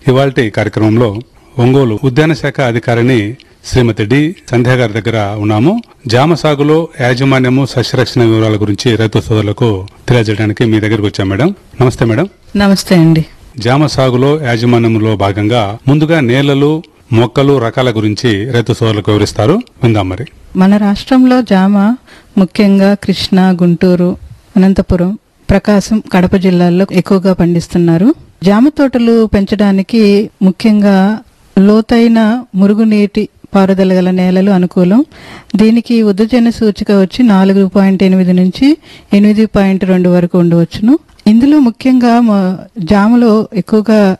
ఇవాల్టి కార్యక్రమంలో ఒంగోలు ఉద్యాన శాఖ అధికారిని శ్రీమతి డి సంధ్య గారి దగ్గర ఉన్నాము జామ సాగులో యాజమాన్యము సస్యరక్షణ వివరాల గురించి రైతు సోదరులకు తెలియజేయడానికి మీ దగ్గరకు వచ్చాం మేడం నమస్తే మేడం నమస్తే అండి జామ సాగులో యాజమాన్యంలో భాగంగా ముందుగా నేలలు మొక్కలు రకాల గురించి రైతు సోదరులకు వివరిస్తారు విందాం మరి మన రాష్ట్రంలో జామ ముఖ్యంగా కృష్ణా గుంటూరు అనంతపురం ప్రకాశం కడప జిల్లాల్లో ఎక్కువగా పండిస్తున్నారు జామ తోటలు పెంచడానికి ముఖ్యంగా లోతైన మురుగునీటి పారుదల గల నేలలు అనుకూలం దీనికి ఉద్దజన సూచిక వచ్చి నాలుగు పాయింట్ ఎనిమిది నుంచి ఎనిమిది పాయింట్ రెండు వరకు ఉండవచ్చును ఇందులో ముఖ్యంగా మ- జామలో ఎక్కువగా